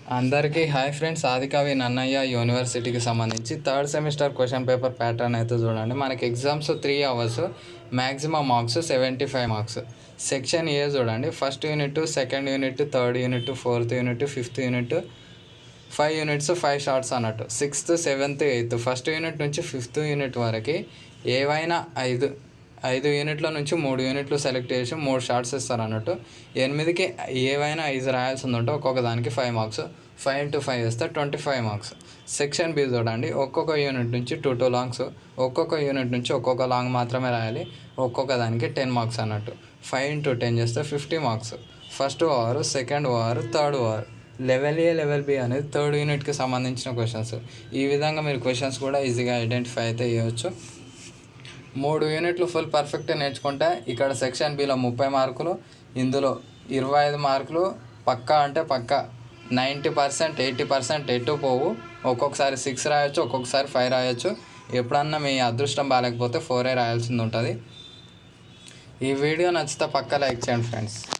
అందరికీ hi friends ఆదికవి Nannaya యూనివర్సిటీకి సంబంధించి third semester question paper pattern అయితే చూడండి మనకి exams three hours maximum marks seventy five marks section A చూడండి first unit second unit third unit fourth unit fifth unit five units five shorts అన్నట్టు sixth seventh eighth first unit నుంచి fifth unit వరకు ఏవైనా ఐదు ఐదు యూనిట్ల నుంచి మూడు యూనిట్లు సెలెక్ట్ చేసి మూడు షార్ట్స్ ఇస్తారు అన్నట్టు ఎనిమిదికి ఏవైనా ఐదు రాయాల్సి ఉందంటే ఒక్కొక్క దానికి five marks five into five వేస్తే twenty five marks section B చూడండి ఒక్కొక్క యూనిట్ నుంచి టూ టూ లాంగ్స్ ఒక్కొక్క యూనిట్ నుంచి ఒక్కొక్క లాంగ్ మాత్రమే రాయాలి ఒక్కొక్క దానికి టెన్ మార్క్స్ అన్నట్టు ఫైవ్ ఇంటూ టెన్ చేస్తే fifty marks first over second over third over level A level B అనేది థర్డ్ యూనిట్కి సంబంధించిన క్వశ్చన్స్ ఈ విధంగా మీరు క్వశ్చన్స్ కూడా ఈజీగా ఐడెంటిఫై అయితే చేయవచ్చు మూడు యూనిట్లు ఫుల్ పర్ఫెక్ట్ నేర్చుకుంటే ఇక్కడ సెక్షన్ బిలో ముప్పై మార్కులు ఇందులో ఇరవై ఐదు మార్కులు పక్కా అంటే పక్కా నైంటీ పర్సెంట్ ఎయిటీ పర్సెంట్ ఎటు పోవు ఒక్కొక్కసారి సిక్స్ రాయొచ్చు ఒక్కొక్కసారి ఫైవ్ రాయొచ్చు ఎప్పుడన్నా మీ అదృష్టం బాగాలేకపోతే ఫోరే రాయాల్సింది ఉంటుంది ఈ వీడియో నచ్చితే పక్కా లైక్ చేయండి ఫ్రెండ్స్